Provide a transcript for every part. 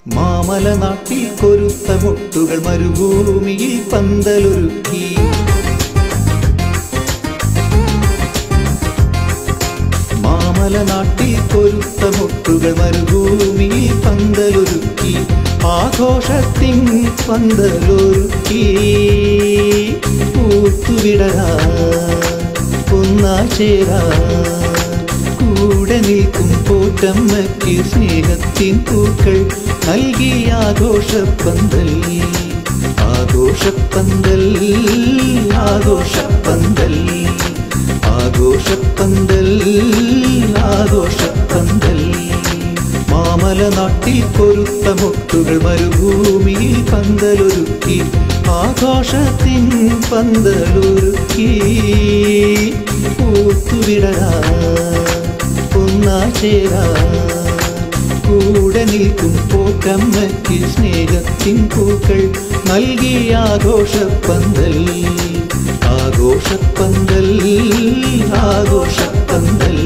മാമലനാട്ടിൽ കൊരുത്ത മുട്ടുകൾ മരുഭൂമിയിൽ പന്തലൊരുക്കി മാമലനാട്ടിൽ കൊരുത്ത മുട്ടുകൾ മരുഭൂമിയിൽ പന്തലൊരുക്കി ആഘോഷത്തിൻ പന്തലൊരുക്കി പൂത്തുവിടരാ ഒന്നായി ചേരാ കൂടെ നിൽക്കും പോറ്റമ്മയ്ക്ക് സ്നേഹത്തിൻ പൂക്കൾ നൽകി ആഘോഷപ്പന്തൽ ആഘോഷപ്പന്തൽ ആഘോഷപ്പന്തൽ ആഘോഷപ്പന്തൽ ആഘോഷപ്പന്തൽ മാമലനാട്ടിൽ പൊരുത്ത മുട്ടുകൾ മരുഭൂമിയിൽ പന്തലൊരുക്കി ആഘോഷത്തിൻ പന്തലൊരുക്കി പൂത്തുവിടരാ ഒന്നാ ചേരാ കൂടെ നിൽക്കും പോക്കമ്മയ്ക്ക് സ്നേഹത്തിൻ പൂക്കൾ നൽകി ആഘോഷപ്പന്തൽ ആഘോഷപ്പന്തൽ ആഘോഷപ്പന്തൽ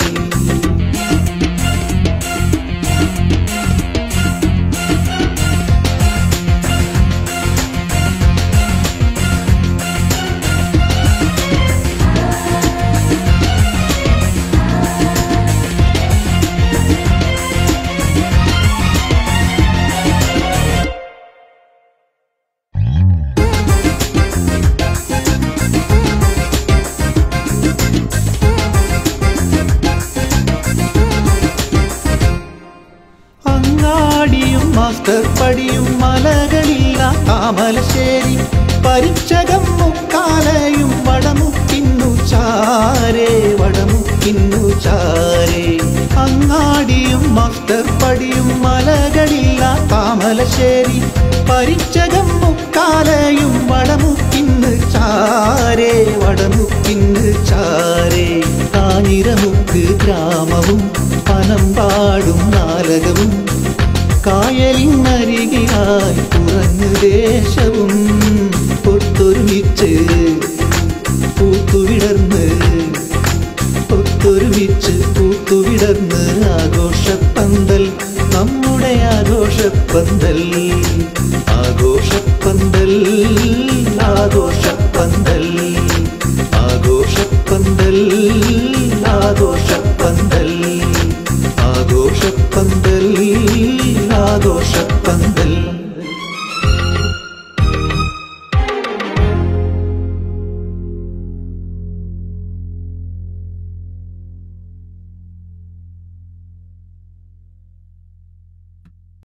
അങ്ങാടിയും മാസ്റ്റർ പടിയും മലകളില്ല താമലശ്ശേരി പരിച്ചകം മുക്കാലയും വടമുക്കിന്നു ചാരേ വടമുക്കിന്നു ചാരേ അങ്ങാടിയും മാസ്റ്റർ പടിയും മലകളില്ല താമലശ്ശേരി പരിച്ചകം മുക്കാലയും വടമുക്കിന്ന് ചാരേ വടമുക്കിന്ന് ചാരേ കാഞ്ഞിരമുക്ക് ഗ്രാമവും പനമ്പാടും നാലകവും കായലിനരികിലായി കുറഞ്ഞു ദേശവും ഒത്തൊരുമിച്ച് പൂത്തുവിടർന്ന് ഒത്തൊരുമിച്ച് പൂത്തുവിടർന്ന് ആഘോഷപ്പന്തൽ നമ്മുടെ ആഘോഷപ്പന്തൽ ആഘോഷപ്പന്തൽ ആഘോഷപ്പന്തൽ ആഘോഷപ്പന്തൽ ആഘോഷപ്പന്തൽ ആഘോഷപ്പന്തൽ ആഘോഷപ്പന്തൽ